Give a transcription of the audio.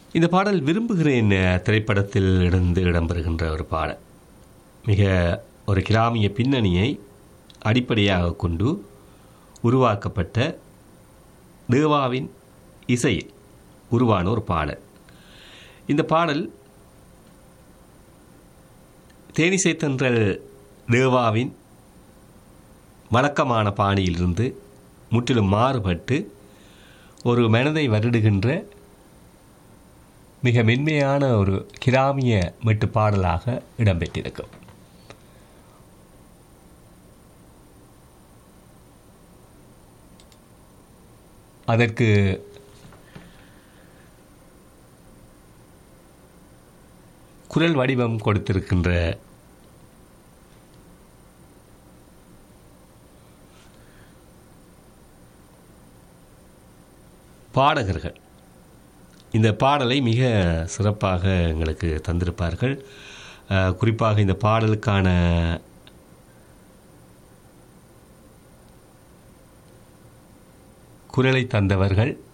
இந்த பாடல் விரும்புகிறேன் திரைப்படத்தில் இருந்து இடம்பெறுகின்ற ஒரு பாடல் மிக ஒரு கிராமிய பின்னணியை அடிப்படையாக கொண்டு உருவாக்கப்பட்ட தேவாவின் இசையில் உருவான ஒரு பாடல் இந்த பாடல் தேனிசை தென்றல் தேவாவின் வழக்கமான பாணியிலிருந்து முற்றிலும் மாறுபட்டு ஒரு மனதை வருடுகின்ற மிக மென்மையான ஒரு கிராமிய மெட்டு பாடலாக இடம்பெற்றிருக்கும் அதற்கு குரல் வடிவம் கொடுத்திருக்கின்ற பாடகர்கள் இந்த பாடலை மிக சிறப்பாக எங்களுக்கு தந்திருப்பார்கள் அஹ், குறிப்பாக இந்த பாடலுக்கான குரலை தந்தவர்கள்